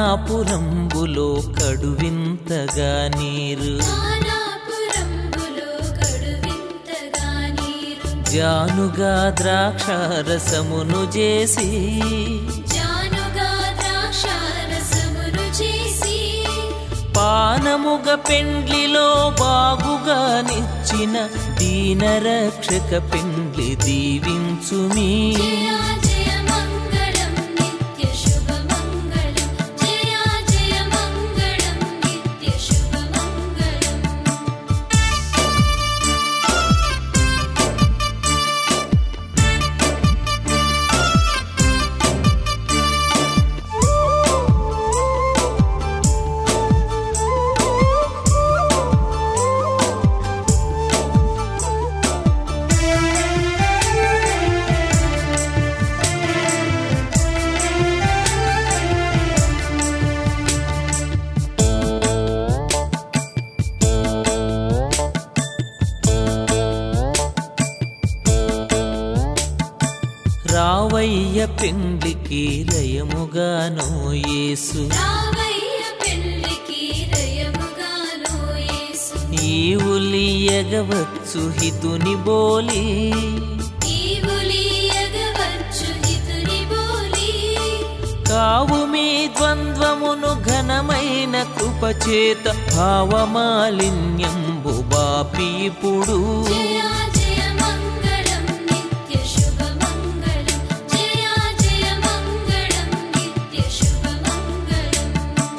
కానాపురంబులో కడువింతగా నీరు కానాపురంబులో కడువింతగా నీరు జానుగా ద్రాక్షారసమును చేసి జానుగా ద్రాక్షారసమును చేసి పానముగ పెండ్లిలో బాగుగా నిచ్చిన దీనరక్షక పెండ్లి దీవించుమీ జయ జయ మంగళం నిత్య శుభ మంగళం జయ జయ మంగళం నిత్య శుభ మంగళం రావయ్య పెండ్లికి లయముగానో యేసు రావయ్య పెళ్ళికి రయముగాను యేసు ఈవులియగవచ్చు హితుని బోలి ఈవులీయగవచ్చు హితుని బోలి కావు మీ ద్వంద్వమును ఘనమైన కృపచేత భావమాలిన్యంబు బాపిపుడు జయ జయ మంగళం నిత్య శుభ మంగళం జయ జయ మంగళం నిత్య శుభ మంగళం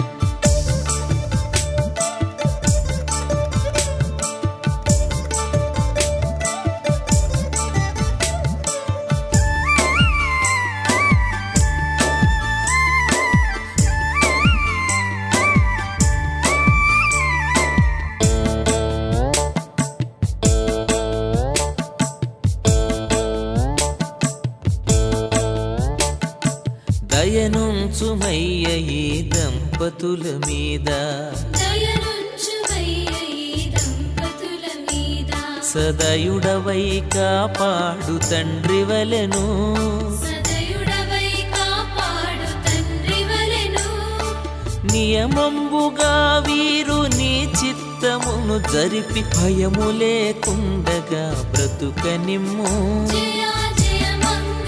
దయనుంచుమయ్య ఈ దంపతుల మీద దయనుంచుమయ్య ఈ దంపతుల మీద సదయుడవై కాపాడు తండ్రి వలెను సదయుడవై కాపాడు తండ్రి వలెను నియమంబుగా వీరు నీ చిత్తమును జరిపి భయము లేకుండగా బ్రతుకనిమ్ము జయ జయ మంగళం